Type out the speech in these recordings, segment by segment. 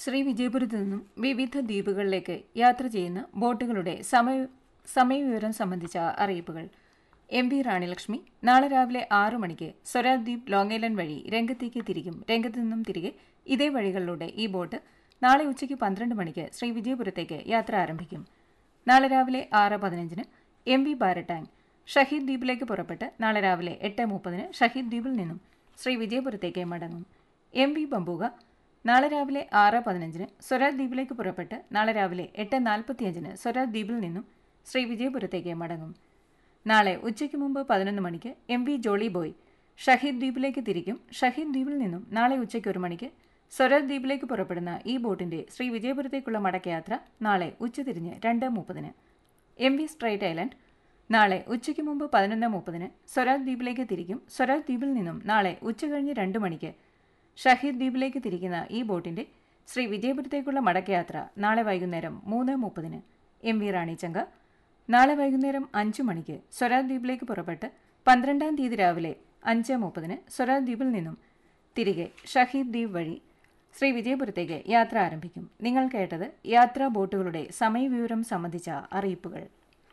ശ്രീ വിജയപുരത്തു നിന്നും വിവിധ ദ്വീപുകളിലേക്ക് യാത്ര ചെയ്യുന്ന ബോട്ടുകളുടെ സമയ സമയവിവരം സംബന്ധിച്ച അറിയിപ്പുകൾ എം വി റാണിലക്ഷ്മി നാളെ രാവിലെ ആറു മണിക്ക് സ്വരാദ്വീപ് ലോങ് ഐലൻഡ് വഴി രംഗത്തേക്ക് തിരിക്കും രംഗത്തു നിന്നും തിരികെ ഇതേ വഴികളിലൂടെ ഈ ബോട്ട് നാളെ ഉച്ചയ്ക്ക് പന്ത്രണ്ട് മണിക്ക് ശ്രീ വിജയപുരത്തേക്ക് യാത്ര ആരംഭിക്കും നാളെ രാവിലെ ആറ് പതിനഞ്ചിന് എം വി ബാരട്ടാങ് ഷഹീദ് ദ്വീപിലേക്ക് പുറപ്പെട്ട് നാളെ രാവിലെ എട്ട് മുപ്പതിന് ഷഹീദ് ദ്വീപിൽ നിന്നും ശ്രീ വിജയപുരത്തേക്ക് മടങ്ങും എം വി ബംബൂക നാളെ രാവിലെ ആറ് പതിനഞ്ചിന് സ്വരാജ് ദ്വീപിലേക്ക് പുറപ്പെട്ട് നാളെ രാവിലെ എട്ട് നാൽപ്പത്തിയഞ്ചിന് സ്വരാജ് ദ്വീപിൽ നിന്നും ശ്രീ വിജയപുരത്തേക്ക് മടങ്ങും നാളെ ഉച്ചയ്ക്ക് മുമ്പ് പതിനൊന്ന് മണിക്ക് M V Jolly Boy Shaheed ദ്വീപിലേക്ക് തിരിക്കും ഷഹീദ് ദ്വീപിൽ നിന്നും നാളെ ഉച്ചയ്ക്ക് ഒരു മണിക്ക് സ്വരാജ് ദ്വീപിലേക്ക് പുറപ്പെടുന്ന ഈ ബോട്ടിന്റെ ശ്രീ വിജയപുരത്തേക്കുള്ള മടക്കയാത്ര നാളെ ഉച്ചതിരിഞ്ഞ് രണ്ട് മുപ്പതിന് എം വി സ്ട്രൈറ്റ് ഐലൻഡ് നാളെ ഉച്ചയ്ക്ക് മുമ്പ് പതിനൊന്ന് മുപ്പതിന് സ്വരാജ് ദ്വീപിലേക്ക് തിരിക്കും സ്വരാജ് ദ്വീപിൽ നിന്നും നാളെ ഉച്ചകഴിഞ്ഞ് രണ്ട് മണിക്ക് ഷഹീദ് ദ്വീപിലേക്ക് തിരിക്കുന്ന ഈ ബോട്ടിന്റെ ശ്രീ വിജയപുരത്തേക്കുള്ള മടക്കയാത്ര നാളെ വൈകുന്നേരം മൂന്ന് മുപ്പതിന് എം വി റാണിച്ചങ്ക നാളെ വൈകുന്നേരം അഞ്ചു മണിക്ക് സ്വരാജ് ദ്വീപിലേക്ക് പുറപ്പെട്ട് പന്ത്രണ്ടാം തീയതി രാവിലെ അഞ്ച് മുപ്പതിന് സ്വരാജ് ദ്വീപിൽ നിന്നും തിരികെ ഷഹീദ് ദ്വീപ് വഴി ശ്രീ വിജയപുരത്തേക്ക് യാത്ര ആരംഭിക്കും നിങ്ങൾ കേട്ടത് യാത്രാ ബോട്ടുകളുടെ സമയവിവരം സംബന്ധിച്ച അറിയിപ്പുകൾ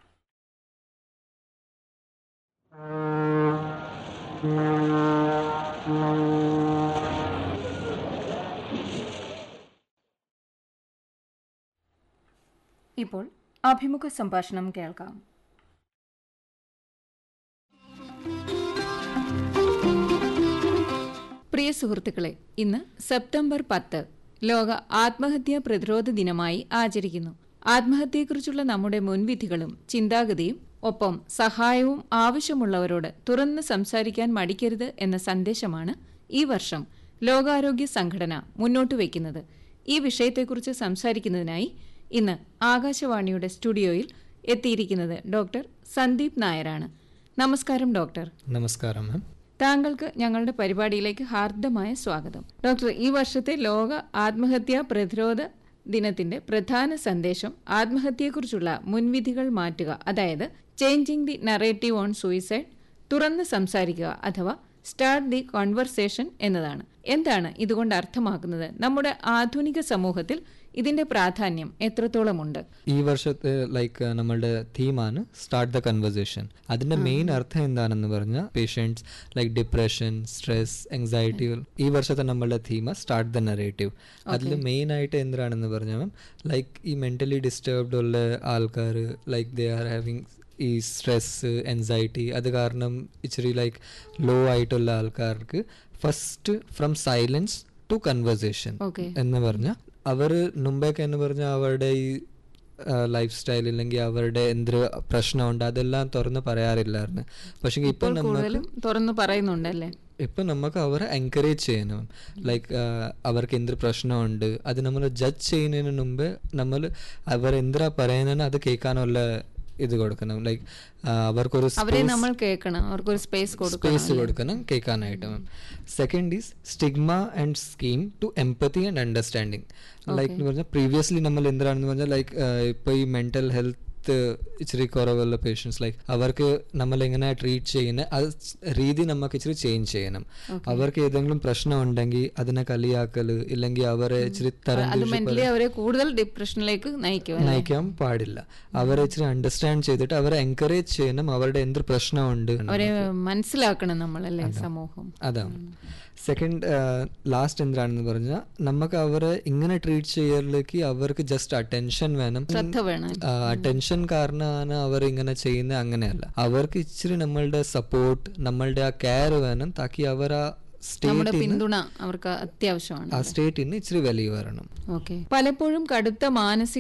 ഇപ്പോൾ അഭിമുഖ സംഭാഷണം കേൾക്കാം പ്രിയ സുഹൃത്തുക്കളെ ഇന്ന് സെപ്റ്റംബർ പത്ത് ലോക ആത്മഹത്യാ പ്രതിരോധ ദിനമായി ആചരിക്കുന്നു ആത്മഹത്യയെക്കുറിച്ചുള്ള നമ്മുടെ മുൻവിധികളും ചിന്താഗതിയും ഒപ്പം സഹായവും ആവശ്യമുള്ളവരോട് തുറന്ന് സംസാരിക്കാൻ മടിക്കരുത് എന്ന സന്ദേശമാണ് ഈ വർഷം ലോകാരോഗ്യ സംഘടന മുന്നോട്ട് വയ്ക്കുന്നത് ഈ വിഷയത്തെക്കുറിച്ച് സംസാരിക്കുന്നതിനായി ഇന്ന് ആകാശവാണിയുടെ സ്റ്റുഡിയോയിൽ എത്തിയിരിക്കുന്നത് ഡോക്ടർ സന്ദീപ് നായരാണ് നമസ്കാരം ഡോക്ടർ നമസ്കാരം മാം താങ്കൾക്ക് ഞങ്ങളുടെ പരിപാടിയിലേക്ക് ഹാർദമായ സ്വാഗതം ഡോക്ടർ ഈ വർഷത്തെ ലോക ആത്മഹത്യാ പ്രതിരോധ ദിനത്തിന്റെ പ്രധാന സന്ദേശം ആത്മഹത്യയെക്കുറിച്ചുള്ള മുൻവിധികൾ മാറ്റുക അതായത് changing the narrative on suicide തുറന്ന് സംസാരിക്കുക അഥവാ സ്റ്റാർട്ട് ദി കോൺവെർസേഷൻ എന്നതാണ് എന്താണ് ഇതുകൊണ്ട് അർത്ഥമാക്കുന്നത് നമ്മുടെ ആധുനിക സമൂഹത്തിൽ ഇതിന്റെ പ്രാധാന്യം എത്രത്തോളമുണ്ട് ഈ വർഷത്തെ ലൈക്ക് നമ്മളുടെ തീമാണ് സ്റ്റാർട്ട് ദ കൺവെർസേഷൻ അതിന്റെ മെയിൻ അർത്ഥം എന്താണെന്ന് പറഞ്ഞാൽ patients like depression stress anxiety ഈ വർഷത്തെ നമ്മളുടെ തീമ സ്റ്റാർട്ട് ദ നെറേറ്റീവ് അതിൽ മെയിൻ ആയിട്ട് എന്താണെന്ന് പറഞ്ഞാൽ ലൈക്ക് ഈ മെന്റലി ഡിസ്റ്റർബ്ഡ് ഉള്ള ആൾക്കാർ ലൈക്ക് ദേ ആർ ഹാവിങ് ഈ സ്ട്രെസ് എൻസൈറ്റി അത് കാരണം ഇച്ചിരി ലൈക്ക് ലോ ആയിട്ടുള്ള ആൾക്കാർക്ക് first from silence to conversation okay എന്ന് പറഞ്ഞാൽ അവർ മുമ്പേക്ക് എന്ന് പറഞ്ഞാൽ അവരുടെ ഈ ലൈഫ് സ്റ്റൈൽ ഇല്ലെങ്കിൽ അവരുടെ എന്ത് പ്രശ്നമുണ്ട് അതെല്ലാം തുറന്ന് പറയാറില്ലായിരുന്നു പക്ഷെ ഇപ്പൊ ഇപ്പോൾ നമുക്ക് കൂടുതലും തുറന്നു പറയുന്നുണ്ടല്ലേ ഇപ്പൊ നമുക്ക് അവരെ എൻകറേജ് ചെയ്യണം ലൈക്ക് അവർക്ക് എന്ത് പ്രശ്നമുണ്ട് അത് നമ്മൾ ജഡ്ജ് ചെയ്യുന്നതിന് മുമ്പ് നമ്മൾ അവർ എന്തിനാ പറയുന്നതെന്ന് അത് കേൾക്കാനുള്ള ഇത് കൊടുക്കണം ലൈക്ക് അവർക്കൊരു അവരെ നമ്മൾ കേൾക്കണം അവർക്കൊരു സ്പേസ് കൊടുക്കണം സ്പേസ് കൊടുക്കണം കേൾക്കാനായിട്ട് ma'am second is stigma and shame to empathy and understanding like എന്ന് പറഞ്ഞാൽ പ്രീവിയസ്ലി നമ്മൾ എന്താണെന്ന് പറഞ്ഞാൽ ലൈക്ക് ഇപ്പോൾ ഈ മെന്റൽ ഹെൽത്ത് ഇച്ചിരി കുറവുള്ള പേഷ്യൻസ് ലൈക്ക് അവർക്ക് നമ്മൾ എങ്ങനെ ട്രീറ്റ് ചെയ്യുന്ന അത് രീതി നമുക്ക് ഇച്ചിരി ചേഞ്ച് ചെയ്യണം അവർക്ക് ഏതെങ്കിലും പ്രശ്നം ഉണ്ടെങ്കിൽ അതിനെ കളിയാക്കൽ ഇല്ലെങ്കിൽ അവരെ ഇച്ചിരി തരം അത് മെന്റലി അവരെ കൂടുതൽ ഡിപ്രഷനിലേക്ക് നയിക്കും നയിക്കാൻ പാടില്ല അവരെ ഇച്ചിരി അണ്ടർസ്റ്റാൻഡ് ചെയ്തിട്ട് അവരെ എൻകറേജ് ചെയ്യണം അവരുടെ എന്ത് പ്രശ്നമുണ്ട് അവരെ മനസ്സിലാക്കണം നമ്മളല്ലേ സമൂഹം അതാണ് സെക്കൻഡ് ലാസ്റ്റ് എന്താണെന്ന് പറഞ്ഞാൽ നമുക്ക് അവരെ ഇങ്ങനെ ട്രീറ്റ് ചെയ്യലേക്ക് അവർക്ക് ജസ്റ്റ് അറ്റൻഷൻ വേണം ശ്രദ്ധ വേണം അറ്റൻഷൻ കാരണമാണ് അവർ ഇങ്ങനെ ചെയ്യുന്നത് അങ്ങനെയല്ല അവർക്ക് ഇച്ചിരി നമ്മളുടെ സപ്പോർട്ട് നമ്മളുടെ ആ കെയർ വേണം താക്കി അവർ ആ നമ്മുടെ സ്റ്റേറ്റ് പിന്തുണ അവർക്ക് അത്യാവശ്യമാണ് ആ സ്റ്റേറ്റിന് ഇച്ചിരി വലിയ വരണം ഓക്കെ പലപ്പോഴും കടുത്ത മാനസിക